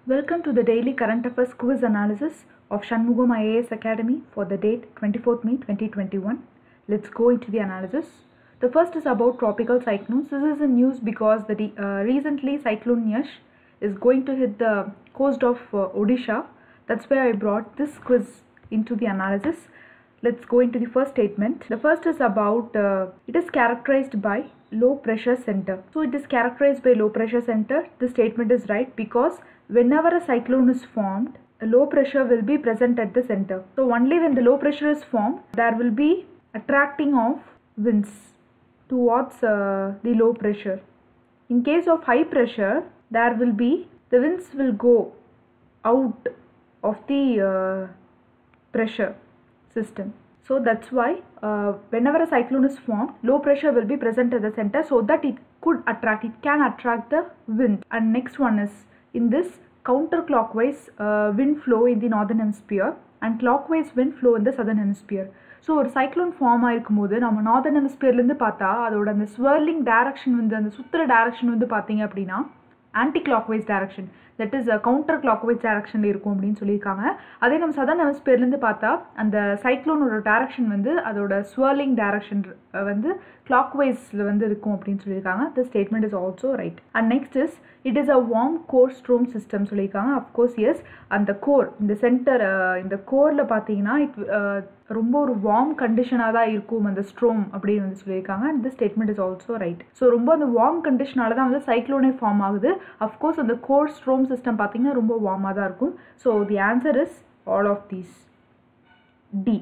Welcome to the daily current affairs quiz analysis of Shanmugam IAS Academy for the date 24th May 2021. Let's go into the analysis. The first is about tropical cyclones. This is in news because the de- uh, recently cyclone Yash is going to hit the coast of uh, Odisha. That's why I brought this quiz into the analysis. Let's go into the first statement. The first is about uh, it is characterized by low pressure center. So it is characterized by low pressure center. This statement is right because whenever a cyclone is formed, a low pressure will be present at the center. So only when the low pressure is formed, there will be attracting of winds towards uh, the low pressure. In case of high pressure, there will be the winds will go out of the uh, pressure system. So that's why uh, whenever a cyclone is formed, low pressure will be present at the center so that it could attract, it can attract the wind. And next one is in this counterclockwise uh, wind flow in the northern hemisphere and clockwise wind flow in the southern hemisphere. So ஒரு cyclone form ஆயிருக்கும் போது நம்ம northern ஹெமிஸ்பியர்லேருந்து பார்த்தா அதோட அந்த ஸ்வர்லிங் direction வந்து அந்த சுற்றுற டைரக்ஷன் வந்து பார்த்தீங்க அப்படின்னா anticlockwise direction that is counterclockwise டைரக்ஷனில் இருக்கும் அப்படின்னு சொல்லியிருக்காங்க அதே நம்ம சதர்ன் ஹெமிஸ்பியர்லேருந்து பார்த்தா அந்த சைக்ளோனோட டைரக்ஷன் வந்து அதோட ஸ்வர்லிங் டைரக்ஷன் வந்து கிளாக்வைஸில் வந்து இருக்கும் அப்படின்னு சொல்லியிருக்காங்க the statement is also right and next is it is a warm core storm system சொல்லியிருக்காங்க அஃப்கோர்ஸ் எஸ் அந்த கோர் இந்த சென்டர் இந்த கோரில் பார்த்தீங்கன்னா இட் ரொம்ப ஒரு வார்ம் கண்டிஷனாக தான் இருக்கும் அந்த ஸ்ட்ரோம் அப்படின்னு வந்து சொல்லியிருக்காங்க and this statement is also right so ரொம்ப அந்த வார்ம் கண்டிஷனால தான் வந்து சைக்ளோனே ஃபார்ம் ஆகுது அஃப்கோர்ஸ் அந்த கோர் ஸ்ட்ரோம் சிஸ்டம் பார்த்தீங்கன்னா ரொம்ப வார்மாக தான் இருக்கும் so the answer is all of these D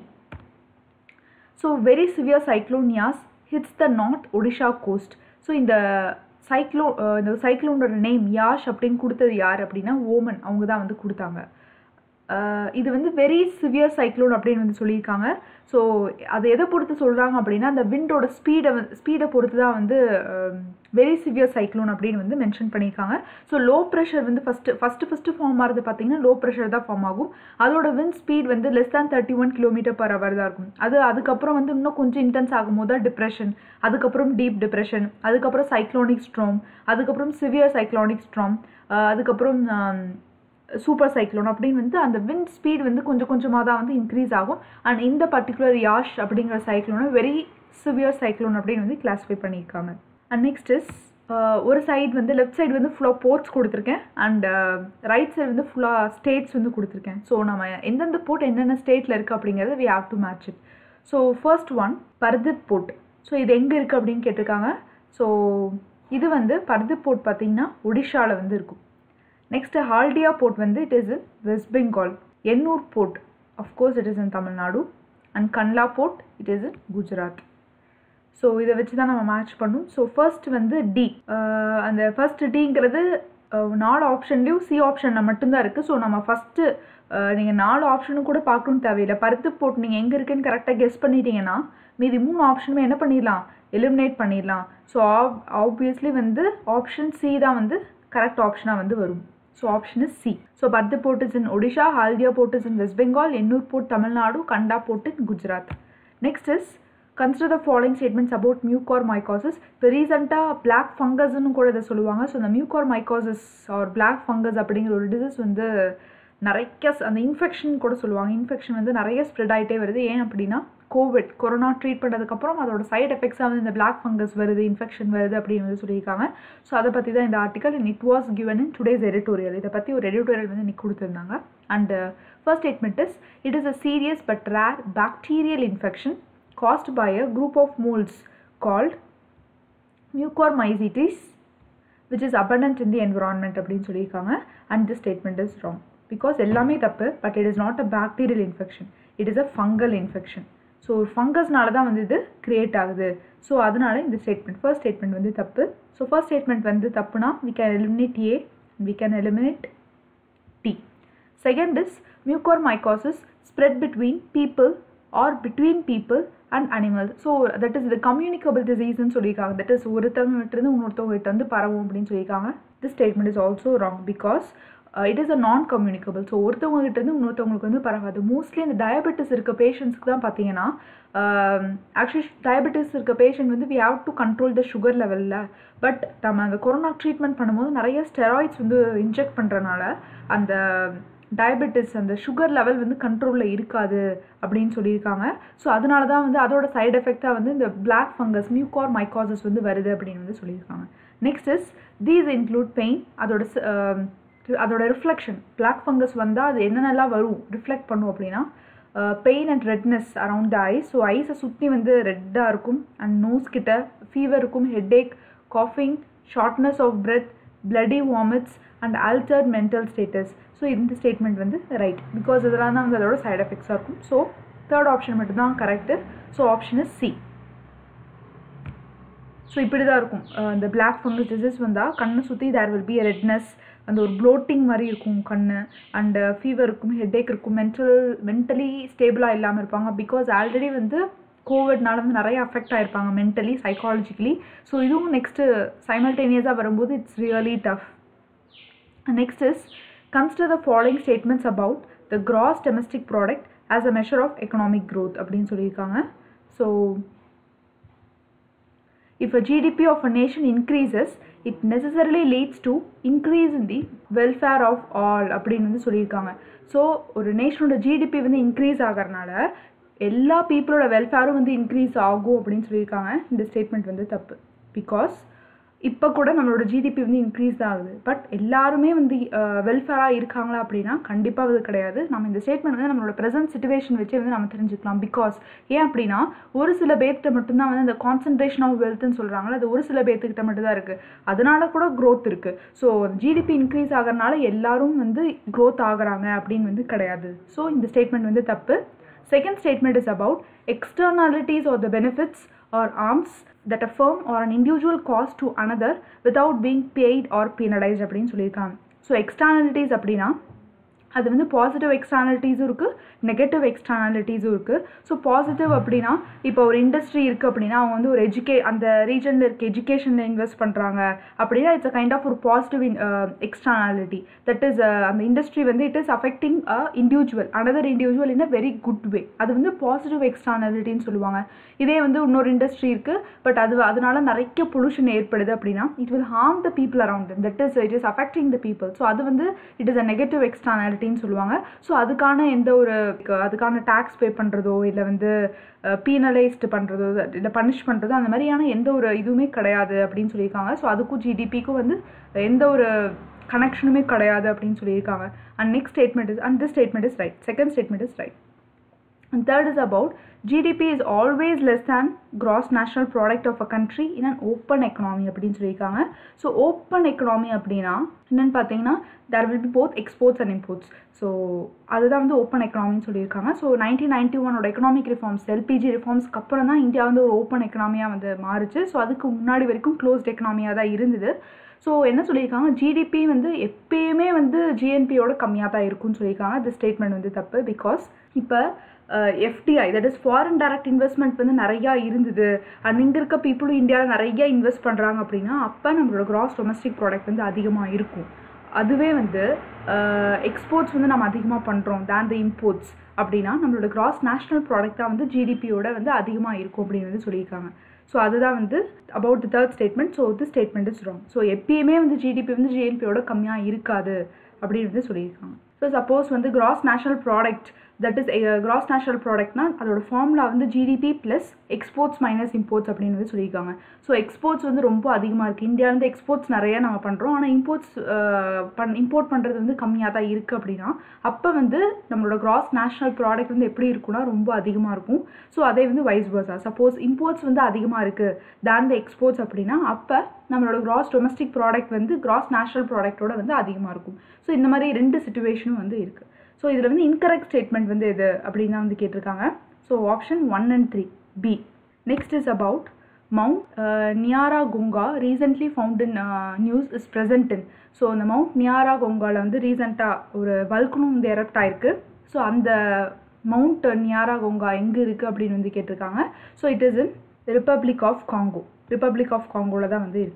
so very severe cyclone Yaas hits the north Odisha coast so இந்த சைக்ளோ இந்த சைக்ளோனோட நேம் யாஷ் அப்படின்னு கொடுத்தது யார் அப்படின்னா ஓமன் அவங்க தான் வந்து கொடுத்தாங்க இது வந்து வெரி சிவியர் சைக்ளோன் அப்படின்னு வந்து சொல்லியிருக்காங்க ஸோ அதை எதை பொறுத்து சொல்கிறாங்க அப்படின்னா அந்த விண்டோட ஸ்பீடை வந்து ஸ்பீடை பொறுத்து தான் வந்து வெரி சிவியர் சைக்ளோன் அப்படின்னு வந்து மென்ஷன் பண்ணியிருக்காங்க ஸோ லோ ப்ரெஷர் வந்து ஃபஸ்ட்டு ஃபஸ்ட்டு ஃபஸ்ட்டு ஃபார்ம் ஆகிறது பார்த்தீங்கன்னா லோ ப்ரெஷர் தான் ஃபார்ம் ஆகும் அதோட வின் ஸ்பீட் வந்து less than thirty one kilometre per hour தான் இருக்கும் அது அதுக்கப்புறம் வந்து இன்னும் கொஞ்சம் இன்டென்ஸ் ஆகும்போது தான் டிப்ரெஷன் அதுக்கப்புறம் டீப் டிப்ரெஷன் அதுக்கப்புறம் சைக்ளோனிக் ஸ்ட்ரோம் அதுக்கப்புறம் சிவியர் சைக்ளோனிக் ஸ்ட்ரோம் அதுக்கப்புறம் சூப்பர் சைக்ளோன் அப்படின்னு வந்து அந்த விண்ட் ஸ்பீட் வந்து கொஞ்சம் கொஞ்சமாக தான் வந்து இன்க்ரீஸ் ஆகும் அண்ட் இந்த பர்டிகுலர் யாஷ் அப்படிங்கிற சைக்ளோனை வெரி சிவியர் சைக்ளோன் அப்படின்னு வந்து கிளாஸிஃபை பண்ணியிருக்காங்க அண்ட் நெக்ஸ்ட் இஸ் ஒரு சைடு வந்து லெஃப்ட் சைடு வந்து ஃபுல்லாக போர்ட்ஸ் கொடுத்துருக்கேன் அண்ட் ரைட் சைடு வந்து ஃபுல்லாக ஸ்டேட்ஸ் வந்து கொடுத்துருக்கேன் ஸோ நம்ம எந்தெந்த போர்ட் என்னென்ன ஸ்டேட்டில் இருக்குது அப்படிங்கிறது we have to match it so first one Paradip port so இது எங்கே இருக்குது அப்படின்னு கேட்டிருக்காங்க ஸோ இது வந்து பர்திப் போர்ட் பார்த்திங்கன்னா ஒடிஷாவில் வந்து இருக்கும் நெக்ஸ்ட்டு ஹால்டியா போர்ட் வந்து it is west Bengal Ennore board of course it is in Tamil Nadu and கன்லா board it is in Gujarat so இதை வச்சு தான் நம்ம மேட்ச் பண்ணும் ஸோ ஃபர்ஸ்ட் வந்து டி அந்த ஃபர்ஸ்ட் டிங்கிறது நாலு ஆப்ஷன்லேயும் சி ஆப்ஷனில் மட்டும்தான் இருக்குது ஸோ நம்ம ஃபஸ்ட்டு நீங்கள் நாலு ஆப்ஷனும் கூட பார்க்கணும் தேவையில்லை பருத்து போட்டு நீங்கள் எங்கே இருக்குன்னு கரெக்டாக கெஸ் பண்ணிட்டீங்கன்னா மீதி மூணு ஆப்ஷனுமே என்ன பண்ணிடலாம் எலிமினேட் பண்ணிடலாம் ஸோ ஆப் ஆப்வியஸ்லி வந்து ஆப்ஷன் சி தான் வந்து கரெக்ட் ஆப்ஷனாக வந்து வரும் so option is C so Paradip port is in Odisha Haldia port is in West Bengal Ennore port Tamil Nadu Kandla port in Gujarat next is consider the following statements about mucor mycosis இப்போ ரீசெண்டாக பிளாக் ஃபங்கஸ்ன்னு கூட இதை சொல்லுவாங்க ஸோ அந்த mucor mycosis are black fungus அப்படிங்கிற ஒரு டிசீஸ் வந்து நிறைய அந்த இன்ஃபெக்ஷன் கூட சொல்லுவாங்க இன்ஃபெக்ஷன் வந்து நிறைய ஸ்ப்ரெட் ஆகிட்டே வருது ஏன் அப்படின்னா கோவிட் கொரோனா ட்ரீட் பண்ணதுக்கப்புறம் அதோட சைட் எஃபெக்ட்ஸாக வந்து இந்த பிளாக் ஃபங்கஸ் வருது இன்ஃபெக்ஷன் வருது அப்படின்னு வந்து சொல்லியிருக்காங்க ஸோ அதை பற்றி தான் இந்த article and it was given in today's editorial இதை பற்றி ஒரு எடிட்டோரியல் வந்து இன்னைக்கு கொடுத்துருந்தாங்க and first statement is it is a serious but rare bacterial infection caused by a group of moulds called mucormycetes which is abundant in the environment அப்படின்னு சொல்லியிருக்காங்க and this statement is wrong because எல்லாமே தப்பு but it is not a bacterial infection it is a fungal infection so ஒரு ஃபங்கஸ்னால தான் வந்து இது create ஆகுது so அதனால இந்த ஸ்டேட்மெண்ட் ஃபர்ஸ்ட் ஸ்டேட்மெண்ட் வந்து தப்பு ஸோ ஃபர்ஸ்ட் ஸ்டேட்மெண்ட் வந்து தப்புனா we can eliminate A we can eliminate the second is mucormycosis spread between people or between people and animals so that is இது communicable டிசீஸ்ன்னு சொல்லியிருக்காங்க that is ஒருத்தவங்க விட்டுருந்து இன்னொருத்தவங்க கிட்ட வந்து பரவும் அப்படின்னு சொல்லியிருக்காங்க this statement is also wrong because it is a non communicable so ஒருத்தவங்க கிட்ட இருந்து இன்னொருத்தவங்களுக்கு வந்து பரவாது மோஸ்ட்லி இந்த டயபெட்டிஸ் இருக்க பேஷண்ட்ஸ்க்கு தான் பார்த்தீங்கன்னா ஆக்சுவலி டயபெட்டிஸ் இருக்க பேஷண்ட் வந்து we have to control the sugar லெவலில் பட் நம்ம அந்த கொரோனா ட்ரீட்மெண்ட் பண்ணும்போது நிறைய ஸ்டெராய்ட்ஸ் வந்து இன்ஜெக்ட் பண்ணுறனால அந்த டயபெட்டிஸ் அந்த சுகர் லெவல் வந்து கண்ட்ரோலில் இருக்காது அப்படின்னு சொல்லியிருக்காங்க ஸோ அதனால தான் வந்து அதோட சைடு எஃபெக்டாக வந்து இந்த பிளாக் ஃபங்கஸ் மியூகார் மைக்காசஸ் வந்து வருது அப்படின்னு வந்து சொல்லியிருக்காங்க next is these include pain அதோட அதோட ரிஃப்ளெக்ஷன் பிளாக் ஃபங்கஸ் வந்தால் அது என்னென்னலாம் வரும் ரிஃப்ளெக்ட் பண்ணும் அப்படின்னா pain and redness around the eyes so ஐஸை சுற்றி வந்து ரெட்டாக இருக்கும் அண்ட் நோஸ் கிட்ட ஃபீவர் இருக்கும் ஹெட்ஏக் காஃபிங் shortness of breath bloody vomits and altered mental status so இந்த ஸ்டேட்மெண்ட் வந்து ரைட் பிகாஸ் இதெல்லாம் தான் வந்து அதோட சைட் எஃபெக்ட்ஸாக இருக்கும் ஸோ தேர்ட் ஆப்ஷன் மட்டும்தான் correct so option is C so இப்படி தான் இருக்கும் இந்த பிளாக் ஃபங்கஸ் டிசீஸ் வந்தால் கண்ணை சுற்றி there will be a redness அந்த ஒரு ப்ளோட்டிங் மாதிரி இருக்கும் கண் அண்டு ஃபீவர் இருக்கும் ஹெட்ஏக் இருக்கும் மென்டல் மென்டலி ஸ்டேபிளாக இல்லாமல் இருப்பாங்க பிகாஸ் ஆல்ரெடி வந்து கோவிட்னால வந்து நிறைய அஃபெக்ட் ஆகிருப்பாங்க மென்டலி சைக்காலஜிக்கலி ஸோ இதுவும் நெக்ஸ்ட்டு சைமல்டேனியஸாக வரும்போது it's really tough next is consider the following statements about the gross domestic product as a measure of economic growth அப்படின்னு சொல்லியிருக்காங்க so if a GDP of a nation increases, it necessarily leads to increase in the welfare of all அப்படின்னு வந்து சொல்லியிருக்காங்க so ஒரு நேஷனோட GDP வந்து increase ஆகிறனால எல்லா பீப்புளோட வெல்ஃபேரும் வந்து இன்க்ரீஸ் ஆகும் அப்படின்னு சொல்லியிருக்காங்க இந்த ஸ்டேட்மெண்ட் வந்து தப்பு பிகாஸ் இப்போ கூட நம்மளோட ஜிடிபி வந்து இன்க்ரீஸ் தான் ஆகுது பட் எல்லாருமே வந்து வெல்ஃபேராக இருக்காங்களா அப்படின்னா கண்டிப்பாக அது கிடையாது நம்ம இந்த ஸ்டேட்மெண்ட் வந்து நம்மளோட ப்ரெசன்ட் சுச்சுவேஷன் வச்சே வந்து நம்ம தெரிஞ்சுக்கலாம் பிகாஸ் ஏன் அப்படின்னா ஒரு சில பேர்கிட்ட மட்டும்தான் வந்து அந்த கான்சன்ட்ரேஷன் ஆஃப் வெல்த்னு சொல்கிறாங்களா அது ஒரு சில பேர்த்துக்கிட்ட மட்டும் தான் இருக்குது அதனால கூட க்ரோத் இருக்குது ஸோ ஜிடிபி இன்க்ரீஸ் ஆகிறனால எல்லாரும் வந்து க்ரோத் ஆகுறாங்க அப்படின்னு வந்து கிடையாது ஸோ இந்த ஸ்டேட்மெண்ட் வந்து தப்பு second statement is about externalities or the benefits or arms that a firm or an individual cost to another without being paid or penalized அப்படின்னு சொல்லியிருக்காங்க ஸோ எக்ஸ்டர்னாலிட்டிஸ் அப்படின்னா அது வந்து பாசிட்டிவ் எக்ஸ்டர்னாலிட்டிஸும் இருக்குது நெகட்டிவ் எக்ஸ்டர்னாலிட்டிஸும் இருக்குது ஸோ பாசிட்டிவ் அப்படின்னா இப்போ ஒரு இண்டஸ்ட்ரி இருக்குது அப்படின்னா அவங்க வந்து ஒரு எஜுகே அந்த ரீஜனில் இருக்க எஜுகேஷனில் இன்வெஸ்ட் பண்ணுறாங்க அப்படின்னா இட்ஸ் அ கைண்ட் ஆஃப் ஒரு பாசிட்டிவ் எக்ஸ்டர்னாலிட்டி தட் இஸ் அந்த இண்டஸ்ட்ரி வந்து it is affecting a individual another individual in a very good way அது வந்து பாசிட்டிவ் எக்ஸ்டர்னாலிட்டின்னு சொல்லுவாங்க இதே வந்து இன்னொரு இண்டஸ்ட்ரி இருக்குது பட் அது அதனால நிறைய பொல்யூஷன் ஏற்படுது அப்படின்னா it will harm the people around that is it is affecting the people so அது வந்து இட் இஸ் அ நெகட்டிவ் எக்ஸ்டர்னாலிட்டின்னு சொல்லுவாங்க ஸோ அதுக்கான எந்த ஒரு அதுக்கான டேக்ஸ் பே பண்ணுறதோ இல்லை வந்து பீனலைஸ்டு பண்ணுறதோ இல்லை பனிஷ் பண்ணுறதோ அந்த மாதிரியான எந்த ஒரு இதுவுமே கிடையாது அப்படின்னு சொல்லியிருக்காங்க ஸோ அதுக்கும் ஜிடிபிக்கும் வந்து எந்த ஒரு கனெக்ஷனுமே கிடையாது அப்படின்னு சொல்லியிருக்காங்க and next statement is and this statement is right second statement is right And third is about GDP is always less than gross national product of a country in an open economy அப்படின்னு சொல்லியிருக்காங்க so open economy அப்படின்னா என்னென்னு பார்த்தீங்கன்னா there will be both exports and imports so அதுதான் வந்து open எக்கனாமின்னு சொல்லியிருக்காங்க so nineteen ninety ஒனோட எக்கனாமிக் ரிஃபார்ம்ஸ் எல்பிஜி ரிஃபார்ம்ஸ்க்கு அப்புறம் தான் இந்தியா வந்து ஒரு ஓப்பன் எக்கனாமியாக வந்து மாறுச்சு ஸோ அதுக்கு முன்னாடி வரைக்கும் க்ளோஸ்ட் எக்கனாமியாக தான் இருந்தது ஸோ என்ன சொல்லியிருக்காங்க ஜிடிபி வந்து எப்பயுமே வந்து ஜிஎன்பியோட கம்மியாக தான் இருக்கும்னு சொல்லியிருக்காங்க இந்த ஸ்டேட்மெண்ட் வந்து தப்பு பிகாஸ் இப்போ FDI that is foreign direct investment வந்து நிறையா இருந்தது அண்ட் இங்கே இருக்க பீப்புளும் இந்தியாவில் நிறைய இன்வெஸ்ட் பண்ணுறாங்க அப்படின்னா அப்போ நம்மளோட கிராஸ் டொமஸ்டிக் ப்ராடக்ட் வந்து அதிகமாக இருக்கும் அதுவே வந்து எக்ஸ்போர்ட்ஸ் வந்து நம்ம அதிகமாக பண்ணுறோம் தேன் த இம்போர்ட்ஸ் அப்படின்னா நம்மளோட கிராஸ் நேஷ்னல் ப்ராடக்ட் தான் வந்து ஜிடிபியோட வந்து அதிகமாக இருக்கும் அப்படின்னு வந்து சொல்லியிருக்காங்க ஸோ அதுதான் வந்து about the third statement so the statement is wrong so எப்பயுமே வந்து ஜிடிபி வந்து ஜிஎன்பியோட கம்மியாக இருக்காது அப்படின்னு வந்து சொல்லியிருக்காங்க ஸோ சப்போஸ் வந்து gross national product that is gross national ப்ராடக்ட்னா அதோட ஃபார்முலா வந்து GDP plus exports minus imports அப்படின்னு வந்து சொல்லியிருக்காங்க ஸோ எக்ஸ்போர்ட்ஸ் வந்து ரொம்ப அதிகமாக இருக்குது இந்தியாவிலேருந்து எக்ஸ்போர்ட்ஸ் நிறைய நம்ம பண்ணுறோம் ஆனால் இம்போர்ட்ஸ் பண் இம்போர்ட் பண்ணுறது வந்து கம்மியாக தான் இருக்குது அப்படின்னா அப்போ வந்து நம்மளோட கிராஸ் நேஷனல் ப்ராடக்ட் வந்து எப்படி இருக்குன்னா ரொம்ப அதிகமாக இருக்கும் ஸோ அதே வந்து வைஸ் வர்ஸா சப்போஸ் இம்போர்ட்ஸ் வந்து அதிகமாக இருக்குது தேன் த எக்ஸ்போர்ட்ஸ் அப்படின்னா அப்போ நம்மளோட கிராஸ் டொமஸ்டிக் ப்ராடக்ட் வந்து கிராஸ் நேஷனல் ப்ராடக்ட்டோட வந்து அதிகமாக இருக்கும் ஸோ இந்த மாதிரி ரெண்டு சுச்சுவேஷனும் வந்து இருக்குது ஸோ இதில் வந்து இன்கரெக்ட் ஸ்டேட்மெண்ட் வந்து எது அப்படின்னு தான் வந்து கேட்டிருக்காங்க so option one and three B next is about Mount Nyiragongo recently found in news is present in so அந்த மவுண்ட் நியாரா கொங்காவில் வந்து ரீசெண்டாக ஒரு வல்குனும் வந்து எரப்ட் ஆயிருக்கு ஸோ அந்த மவுண்ட் நியாரா கொங்கா எங்கே இருக்குது அப்படின்னு வந்து கேட்டிருக்காங்க so it is in Republic of Congo Republic of காங்கோவில் தான் வந்து இருக்குது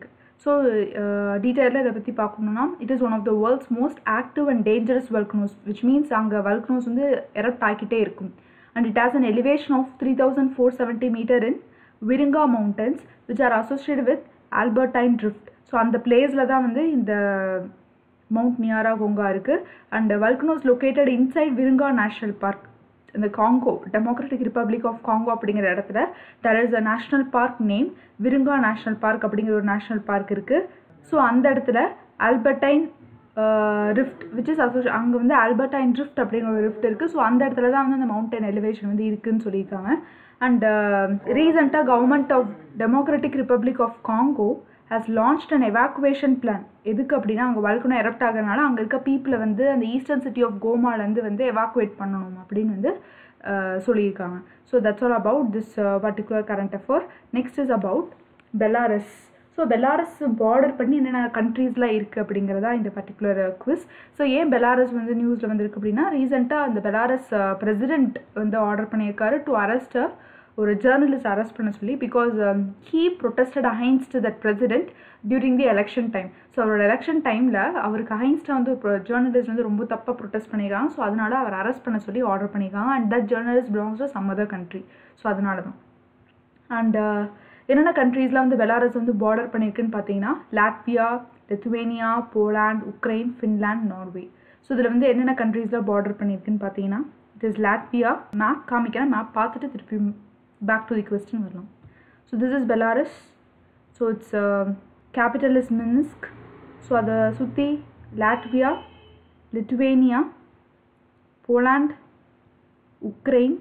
ஸோ டீட்டெயிலில் இதை பற்றி பார்க்கணுன்னா it is one of the world's most active and dangerous volcanoes which means அங்கே வல்க்னோஸ் வந்து எரப்ட் ஆகிக்கிட்டே இருக்கும் and it has an elevation of three thousand four seventy metres in Virunga mountains which are associate with Albertine drift so அந்த பிளேஸில் தான் வந்து இந்த Mount நியாரா கோங்கா இருக்குது and volcanoes located inside Virunga national park இந்த Congo Democratic Republic of Congo அப்படிங்கிற இடத்துல there is a national park name Virunga national park அப்படிங்கிற ஒரு நேஷ்னல் பார்க் இருக்குது ஸோ அந்த இடத்துல ஆல்பர்டைன் ரிஃப்ட் விச் இஸ் அசோசி அங்கே வந்து ஆல்பர்டைன் ரிஃப்ட் அப்படிங்கிற ஒரு ரிஃப்ட் இருக்குது ஸோ அந்த இடத்துல தான் வந்து அந்த மவுண்டன் எலிவேஷன் வந்து இருக்குதுன்னு சொல்லியிருக்காங்க அண்ட் ரீசெண்டாக government of Democratic Republic of Congo has launched an evacuation plan எதுக்கு அப்படின்னா அங்கே வல்கனம் எரப்ட் ஆகிறதுனால அங்கே இருக்க பீப்புளை வந்து அந்த ஈஸ்டர்ன் சிட்டி ஆஃப் கோமாலேருந்து வந்து எவாக்குவேட் பண்ணணும் அப்படின்னு வந்து சொல்லியிருக்காங்க so that's all about this particular current affair next is about Belarus so Belarus border பண்ணி என்னென்ன கண்ட்ரீஸ்லாம் இருக்குது அப்படிங்கிறதா இந்த பர்டிகுலர் குவிஸ் ஸோ ஏன் பெலாரஸ் வந்து நியூஸில் வந்திருக்கு அப்படின்னா ரீசெண்டாக அந்த பெலாரஸ் பிரசிடென்ட் வந்து ஆர்டர் பண்ணியிருக்காரு டு அரெஸ்ட் ஒரு ஜேர்னலிஸ்ட் அரெஸ்ட் பண்ண சொல்லி because he protested against that president during the election time so அவரோட எலெக்ஷன் டைமில் அவருக்கு அகைன்ஸ்டாக வந்து ஒரு ஜேர்னலிஸ்ட் வந்து ரொம்ப தப்பாக ப்ரொட்டஸ்ட் பண்ணியிருக்காங்க ஸோ அதனால அவர் அரெஸ்ட் பண்ண சொல்லி ஆர்டர் பண்ணியிருக்காங்க and that journalist belongs to some other country so அதனால தான் அண்ட் என்னென்ன கண்ட்ரீஸில் வந்து பெலாரஸ் வந்து பார்டர் பண்ணியிருக்குன்னு பார்த்தீங்கன்னா Latvia Lithuania Poland Ukraine Finland Norway so இதில் வந்து என்னென்ன கண்ட்ரீஸில் பார்டர் பண்ணியிருக்குன்னு பார்த்தீங்கன்னா இட் இஸ் லாட்வியா மேப் காமிக்கிறேன் மேப் பார்த்துட்டு திருப்பி பேக் டு தி கொஸ்டின் வரலாம் so this is Belarus so its capital is Minsk so அதை சுற்றி Latvia Lithuania Poland Ukraine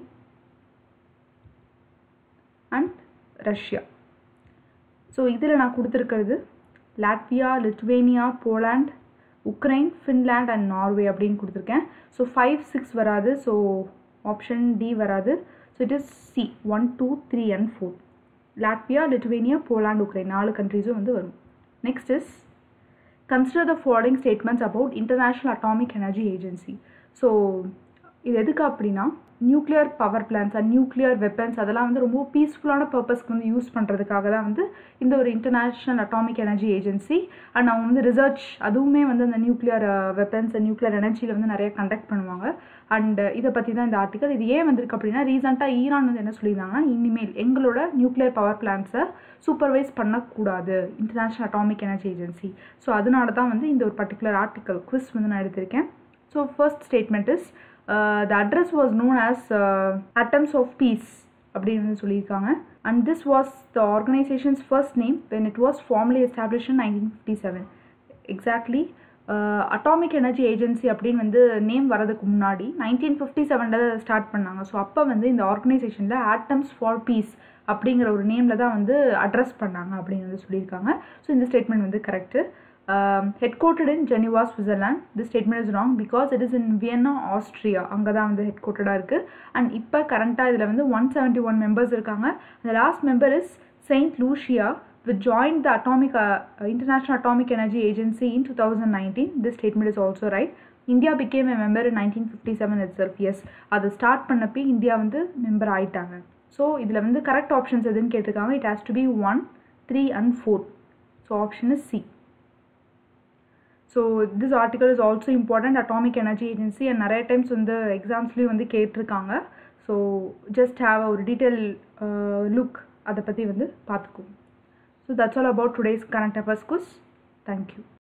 and Russia so இதில் நான் கொடுத்துருக்கிறது Latvia Lithuania Poland Ukraine Finland and Norway அப்படின்னு கொடுத்துருக்கேன் ஸோ ஃபைவ் சிக்ஸ் வராது so option D வராது so it is C one two three and four Latvia Lithuania Poland Ukraine நாலு கண்ட்ரீஸும் வந்து வரும் next is consider the following statements about International Atomic Energy Agency so இது எதுக்கு அப்படின்னா nuclear power plans and nuclear weapons அதெல்லாம் வந்து ரொம்ப பீஸ்ஃபுல்லான பர்பஸ்க்கு வந்து யூஸ் பண்ணுறதுக்காக தான் வந்து இந்த ஒரு International Atomic Energy Agency and அவங்க வந்து ரிசர்ச் அதுவுமே வந்து அந்த நியூக்ளியர் வெப்பன்ஸ் அண்ட் நியூக்ளியர் எனர்ஜியில் வந்து நிறைய கண்டக்ட் பண்ணுவாங்க அண்ட் இதை பற்றி தான் இந்த ஆர்டிக்கல் இது ஏன் வந்திருக்கு அப்படின்னா ரீசெண்டாக ஈரான் வந்து என்ன சொல்லியிருந்தாங்கன்னா இனிமேல் எங்களோட நியூக்ளியர் பவர் பிளான்ஸை சூப்பர்வைஸ் பண்ணக்கூடாது International Atomic Energy Agency so அதனால தான் வந்து இந்த ஒரு பர்டிகுலர் ஆர்டிக்கல் குவிஸ் வந்து நான் எடுத்திருக்கேன் so first statement is the address was known as atoms of peace அப்படின்னு வந்து சொல்லியிருக்காங்க and this was the organisation's first name when it was formally establish in nineteen fifty seven exactly Atomic Energy Agency அப்படின்னு வந்து name வரதுக்கு முன்னாடி nineteen fifty செவனில் start பண்ணாங்க so அப்போ வந்து இந்த ஆர்கனைசேஷனில் ஆட்டம்ஸ் ஃபார் பீஸ் அப்படிங்கிற ஒரு நேமில் தான் வந்து அட்ரஸ் பண்ணாங்க அப்படின்னு வந்து சொல்லியிருக்காங்க ஸோ இந்த ஸ்டேட்மெண்ட் வந்து correct headquartered in Geneva Switzerland the statement is wrong because it is in Vienna Austria அங்கே தான் வந்து ஹெட் கோட்டடாக இருக்குது அண்ட் இப்போ கரண்ட்டாக இதில் வந்து ஒன் செவன்ட்டி ஒன் மெம்பர்ஸ் இருக்காங்க அந்த last member is Saint Lucia with joined the atomic uh, international atomic energy agency in 2019 this statement is also right India became a member in nineteen fifty seven itself எஸ் அதை start பண்ணப்போ India வந்து member ஆயிட்டாங்க so இதில் வந்து correct options எதுன்னு கேட்டிருக்காங்க it has to be one three and four so option is C so this article is also important Atomic Energy Agency and நிறைய டைம்ஸ் வந்து எக்ஸாம்ஸ்லேயும் வந்து கேட்டிருக்காங்க ஸோ ஜஸ்ட் ஹாவ் ஒரு டீட்டெயில் லுக் அதை பற்றி வந்து பார்த்துக்குவோம் so that's all about today's current affairs quiz thank you